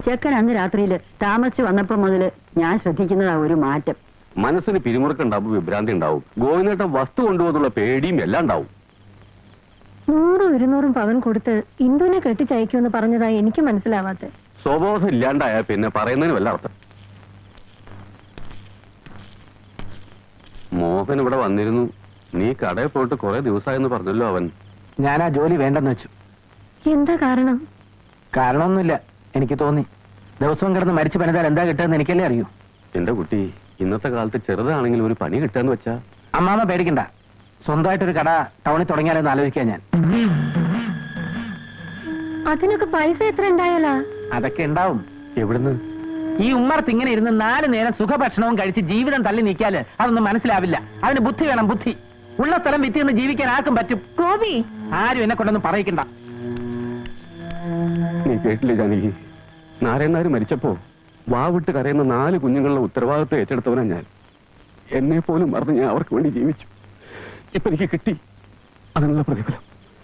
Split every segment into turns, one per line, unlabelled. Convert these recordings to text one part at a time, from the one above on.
ചെക്കൻ അന്ന് രാത്രിയില് താമസിച്ചു വന്നപ്പോ മുതല് ഞാൻ ശ്രദ്ധിക്കുന്നതാ ഒരു മാറ്റം
മനസ്സിന് പിരിമുറുക്കുണ്ടാവും വിഭ്രാന്തി ഉണ്ടാവും ഗോവിന്ദേട്ടൻ വസ്തു കൊണ്ടുപോകുന്നുള്ള പേടിയും എല്ലാം ഉണ്ടാവും
നൂറും ഇരുന്നൂറും പവൻ കൊടുത്ത് ഇന്ദുവിനെ കെട്ടിച്ചയക്കുമെന്ന് പറഞ്ഞതാ എനിക്ക് മനസ്സിലാവാത്തെ
സ്വബോധം ഇല്ലാണ്ടായ പിന്നെ പറയുന്നതിന് വല്ല അർത്ഥം മോഹൻ ഇവിടെ വന്നിരുന്നു നീ കടയിൽ പോയിട്ട് കുറെ ദിവസമായെന്ന് പറഞ്ഞല്ലോ അവൻ
ഞാൻ ആ ജോലി വേണ്ടെന്ന് വെച്ചു
എന്താ കാരണം
കാരണമൊന്നുമില്ല എനിക്ക് തോന്നി ദിവസവും കിടന്ന് മരിച്ചു പണിതാൽ എന്താ കിട്ടുമെന്ന് എനിക്കല്ലേ അറിയൂ
എന്റെ കുട്ടി ഇന്നത്തെ കാലത്ത് ചെറുതാണെങ്കിൽ ഒരു പണി കിട്ടാന്ന് വെച്ചാ
അമ്മാമ പേടിക്കണ്ട സ്വന്തമായിട്ടൊരു കട ടൗണിൽ തുടങ്ങിയാലെന്ന് ആലോചിക്കാൻ ഞാൻ
അതിനൊക്കെ പൈസ എത്ര ഉണ്ടായാലാ
അതൊക്കെ ഉണ്ടാവും
എവിടുന്ന്
ഈ ഉമ്മർത്ത് ഇങ്ങനെ ഇരുന്ന് നാല് നേരം സുഖഭക്ഷണവും കഴിച്ച് ജീവിതം തള്ളി നീക്കിയാല് അതൊന്നും മനസ്സിലാവില്ല അതിന് ബുദ്ധി വേണം ബുദ്ധി ഉള്ള സ്ഥലം വിറ്റ് ജീവിക്കാൻ ആർക്കും പറ്റും
ഗോപി
ആരും എന്നെ കൊണ്ടൊന്നും പറയിക്കണ്ട
നീ കേട്ടില്ലേ ജാനകി നാരായണനാര് മരിച്ചപ്പോ വാവിട്ട് കരയുന്ന നാല് കുഞ്ഞുങ്ങളുടെ ഉത്തരവാദിത്വം ഏറ്റെടുത്തവനാ ഞാൻ എന്നെ പോലും മറന്ന് ഞാൻ അവർക്ക് വേണ്ടി ജീവിച്ചു ഇപ്പൊ എനിക്ക് കിട്ടി അതിനുള്ള പ്രതിഫലം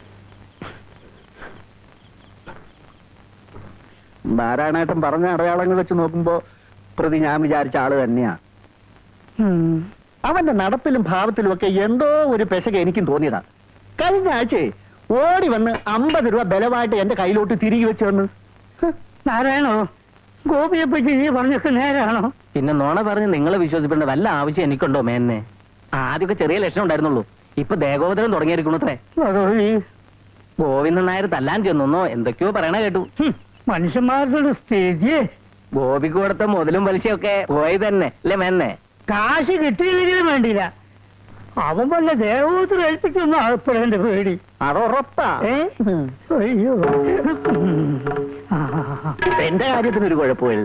നാരായണേട്ടൻ പറഞ്ഞ അടയാളങ്ങൾ വെച്ച് നോക്കുമ്പോ പ്രതി ഞാൻ വിചാരിച്ച ആള് തന്നെയാ അവന്റെ നടപ്പിലും ഭാവത്തിലും ഒക്കെ എന്തോ ഒരു പെശക എനിക്കും തോന്നിയതാ കഴിഞ്ഞ ആഴ്ചയെ ഓടി വന്ന് അമ്പത് രൂപ ബലമായിട്ട് എന്റെ കയ്യിലോട്ട് തിരികെ വെച്ച് വന്ന്
നാരായണോ ഗോപിയെ പറ്റി നീ പറഞ്ഞൊക്കെ നേരാണോ
പിന്നെ നോണ പറഞ്ഞ് നിങ്ങളെ വിശ്വസിക്കേണ്ട വല്ല ആവശ്യം എനിക്കുണ്ടോ മേന്നെ ആദ്യമൊക്കെ ചെറിയ ലക്ഷണം ഉണ്ടായിരുന്നുള്ളൂ ഇപ്പൊ ദേഹോദരം തുടങ്ങിയിരിക്കണത്രേ
ഭഗവതി
ഗോവിന്ദൻ നായർ തല്ലാൻ ചെന്നോ എന്തൊക്കെയോ പറയണ കേട്ടു
ഹും, മനുഷ്യന്മാരുടെ സ്ഥിതി
ഗോപിക്ക് കൊടുത്ത മുതലും പലിശയൊക്കെ പോയി തന്നെ അല്ലേ മേന്നെ
കാശ് കിട്ടിയില്ലെങ്കിലും വേണ്ടിയില്ല അവൻ വല്ല ദേവോത്തരം ഏൽപ്പിക്കൊന്നും അകപ്പെടേണ്ട പേടി
അതുറപ്പാ
ഏ അയ്യോ ആ,
എന്റെ കാര്യത്തിന് ഒരു കുഴപ്പമില്ല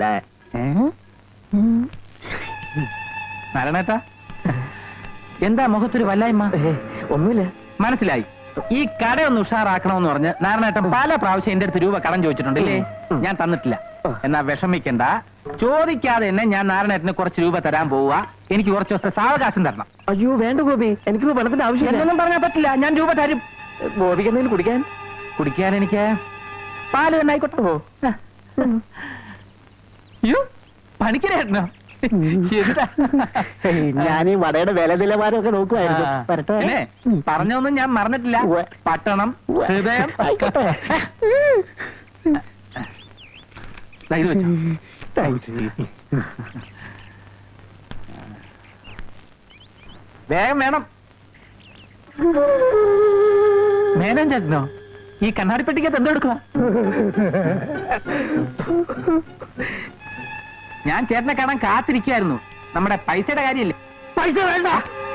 നാരായണേട്ടാ എന്താ മുഖത്തൊരു വല്ലായ്മ ഒന്നുമില്ല മനസ്സിലായി ഈ കട ഒന്ന് ഉഷാറാക്കണമെന്ന് പറഞ്ഞ് നാരായണേട്ടൻ പല പ്രാവശ്യം എന്റെ അടുത്ത് രൂപ കടം ചോദിച്ചിട്ടുണ്ടല്ലേ ഞാൻ തന്നിട്ടില്ല എന്നാ വിഷമിക്കണ്ട ചോദിക്കാതെ തന്നെ ഞാൻ നാരായണേട്ടന് കുറച്ച് രൂപ തരാൻ പോവുക എനിക്ക് കുറച്ച് ദിവസത്തെ സാവകാശം തരണം
അയ്യോ വേണ്ട ഗോപി എനിക്ക് പണത്തിന്റെ ആവശ്യമില്ല
എന്നൊന്നും പറഞ്ഞാൽ പറ്റില്ല ഞാൻ രൂപ തരും
ഗോപിക്ക് എന്തെങ്കിലും കുടിക്കാൻ
കുടിക്കാൻ എനിക്ക് പാല് തന്നെ ആയിക്കോട്ടെ അയ്യോ പണിക്കരേട്ടനോ എന്താ
ഞാൻ ഈ വടയുടെ വില നിലവാരമൊക്കെ നോക്കുമായിരുന്നു
ആ.
വരട്ടെ
പിന്നെ പറഞ്ഞൊന്നും ഞാൻ മറന്നിട്ടില്ല
ഉവ്വ്.
പട്ടണം
ഉവ്വ്.
ഹൃദയം
ആയിക്കോട്ടെ.
ദാ ഇത് വെച്ചോ. വേഗം വേണം മേനോൻ ചേട്ടനോ ഈ കണ്ണാടിപ്പെട്ടിക്കകത്ത് എന്തെടുക്കുക ഞാൻ ചേട്ടനെ കാണാൻ കാത്തിരിക്കായിരുന്നു നമ്മുടെ പൈസയുടെ കാര്യമില്ലേ
പൈസ വേണ്ട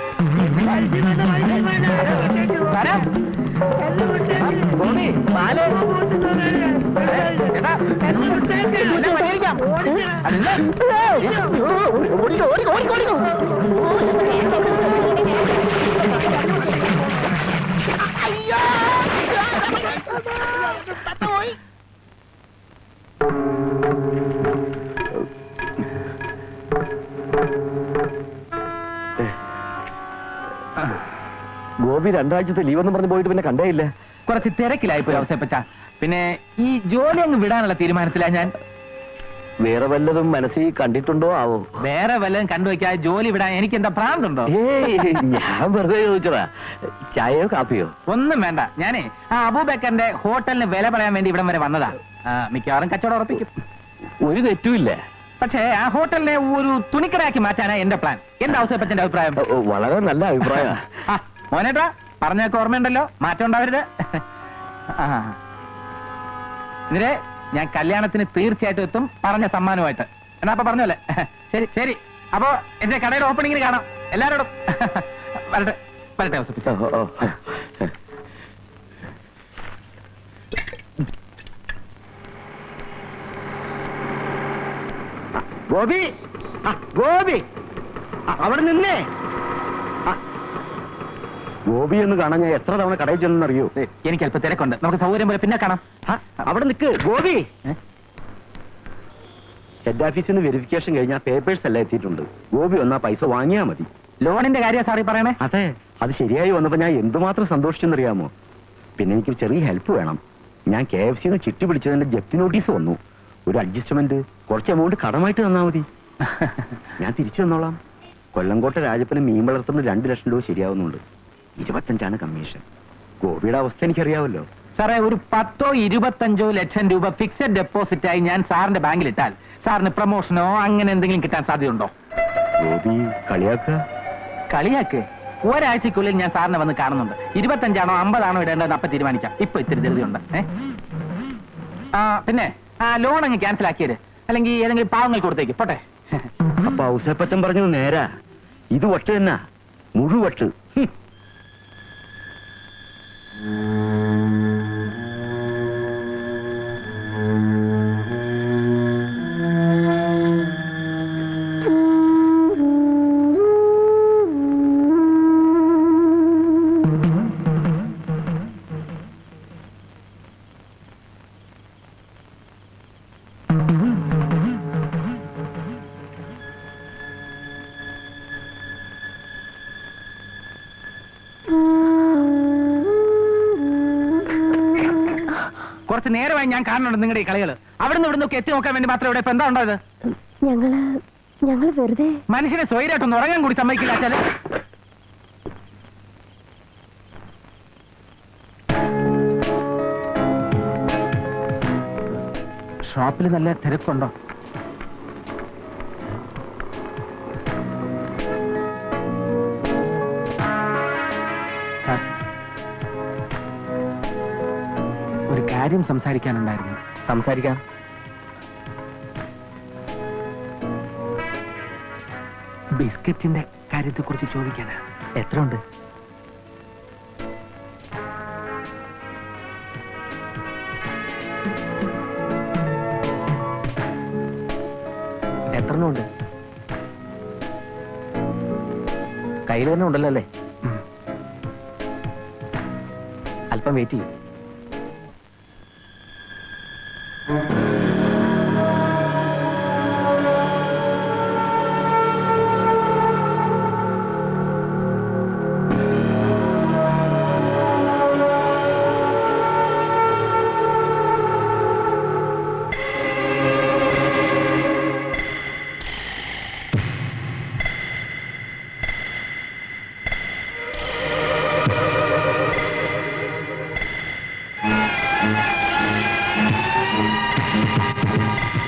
വരാം. ഗോപി, പാല്. ചേട്ടാ, എല്ലാം പരിഹരിക്കാം. അല്ല.
ഓടിക്കോ ഓടിക്കോ ഓടിക്കോ ഓടിക്കോ ഗോപി രണ്ടാഴ്ചത്തെ ലീവെന്ന് പറഞ്ഞ് പോയിട്ട് പിന്നെ കണ്ടേ ഇല്ല
കുറച്ച് തിരക്കിലായി പോയി അവസരപ്പച്ച പിന്നെ ഈ ജോലി അങ്ങ് വിടാനുള്ള തീരുമാനത്തിലാ ഞാൻ
വേറെ വല്ലതും മനസ്സിൽ കണ്ടിട്ടുണ്ടോ ആവോ
വേറെ വല്ലതും കണ്ടുവയ്ക്കാതെ ജോലി വിടാൻ എനിക്ക് എന്താ ഭ്രാന്തുണ്ടോ
ഏയ് ഞാൻ വെറുതെ ചോദിച്ചതാ ചായയോ കാപ്പിയോ
ഒന്നും വേണ്ട ഞാനേ ആ അബൂബക്കറിന്റെ ഹോട്ടലിന് വില പറയാൻ വേണ്ടി ഇവിടം വരെ വന്നതാ ആ, മിക്കവാറും കച്ചവടം ഉറപ്പിക്കും
ഒരു തെറ്റുമില്ല
പക്ഷേ ആ ഹോട്ടലിനെ ഒരു തുണിക്കടയാക്കി മാറ്റാനാ എന്റെ പ്ലാൻ എന്താ അവസരപ്പച്ചന്റെ അഭിപ്രായം
ഓ, വളരെ നല്ല അഭിപ്രായ
ആ, മോനേട്ടാ പറഞ്ഞൊക്കെ ഓർമ്മയുണ്ടല്ലോ മാറ്റം ഉണ്ടാവരുത് ആ. ഇതിരെ ഞാൻ കല്യാണത്തിന് തീർച്ചയായിട്ടും എത്തും പറഞ്ഞ സമ്മാനമായിട്ട് എന്നാ അപ്പൊ പറഞ്ഞല്ലേ ശരി ശരി അപ്പോ എന്റെ കടയുടെ ഓപ്പണിങ്ങിന് കാണാം എല്ലാരോടും വരട്ടെ വരട്ടെ ഔസേപ്പച്ച.
ഗോപി ആ, ഗോപി ആ, അവിടെ നിന്നേ ആ. ഗോപി എന്ന് കാണാൻ ഞാൻ എത്ര തവണ കടയിൽ ചെന്നറിയോ
എനിക്ക് അല്പം തിരക്കുണ്ട് നമുക്ക് സൗകര്യം പോലെ പിന്നെ കാണാം
അവിടെ നിൽക്ക് ഗോപി
ഏ?
ഹെഡ് ഓഫീസിൽ നിന്ന് വെരിഫിക്കേഷൻ കഴിഞ്ഞാൽ പേപ്പേഴ്സ് എല്ലാം എത്തിയിട്ടുണ്ട് ഗോപി വന്നാ പൈസ വാങ്ങിയാ മതി
ലോണിന്റെ കാര്യം സാറി പറയണേ
അതെ അത് ശരിയായി വന്നപ്പോ ഞാൻ എന്തുമാത്രം സന്തോഷിച്ചെന്നറിയാമോ പിന്നെ എനിക്ക് ചെറിയ ഹെൽപ്പ് വേണം ഞാൻ കെ എഫ് സിന്ന് ചിട്ടി പിടിച്ചതിന്റെ ജപ്തി നോട്ടീസ് വന്നു ഒരു അഡ്ജസ്റ്റ്മെന്റ് കുറച്ച് എമൗണ്ട് കടമായിട്ട് തന്നാ മതി ഞാൻ തിരിച്ചു തന്നോളാം കൊല്ലങ്കോട്ട രാജപ്പന് മീൻ വളർത്തുന്ന രണ്ട് ലക്ഷം രൂപ ശരിയാവുന്നുണ്ട് ഇരുപത്തഞ്ചാണ് കമ്മീഷൻ ഗോപിയുടെ അവസ്ഥ എനിക്കറിയാവല്ലോ
സാറേ ഒരു പത്തോ ഇരുപത്തഞ്ചോ ലക്ഷം രൂപ ഫിക്സഡ് ഡെപ്പോസിറ്റ് ആയി ഞാൻ സാറിന്റെ ബാങ്കിൽ ഇട്ടാൽ സാറിന് പ്രൊമോഷനോ അങ്ങനെ എന്തെങ്കിലും കിട്ടാൻ സാധ്യതയുണ്ടോ
ഗോപി കളിയാക്കുക
കളിയാക്ക് ഒരാഴ്ചക്കുള്ളിൽ ഞാൻ സാറിനെ വന്ന് കാണുന്നുണ്ട് ഇരുപത്തഞ്ചാണോ അമ്പതാണോ ഇടേണ്ടത് അപ്പൊ തീരുമാനിക്കാം ഇപ്പൊ ഇത്തിരി ധൃതിയുണ്ട് ഏ ആ പിന്നെ ആ ലോൺ അങ്ങ് ക്യാൻസൽ ആക്കിയത് അല്ലെങ്കിൽ ഏതെങ്കിലും പാവങ്ങൾ കൊടുത്തേക്ക് പോട്ടെ
അപ്പൊ ഔസേപ്പച്ചൻ പറഞ്ഞത് നേരാ ഇത് വട്ട് തന്നെ മുഴുവട്ട് ഹും.
കുറച്ച് നേരമായി ഞാൻ കാണുന്നുണ്ട് നിങ്ങളുടെ ഈ കളികൾ അവിടുന്ന് ഇവിടുന്ന് ഒക്കെ എത്തി നോക്കാൻ വേണ്ടി മാത്രം ഇവിടെ ഇപ്പൊ എന്താ ഉണ്ടായത്
ഞങ്ങള് ഞങ്ങള് വെറുതെ
മനുഷ്യനെ സ്വൈരായിട്ടൊന്ന് ഉറങ്ങാൻ കൂടി സമ്മതിക്കില്ല വെച്ചാല് ഷോപ്പിൽ നല്ല തിരക്കുണ്ടോ സാർ, ഒരു കാര്യം സംസാരിക്കാനുണ്ടായിരുന്നു
സംസാരിക്കാം
ബിസ്ക്കറ്റിന്റെ കാര്യത്തെ കുറിച്ച് ചോദിക്കാനാ എത്ര ഉണ്ട്
എത്ര ഉണ്ട് കയ്യിൽ തന്നെ ഉണ്ടല്ലോ അല്ലേ അല്പം വെയിറ്റ് ചെയ്യും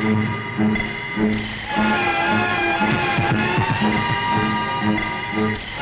ആ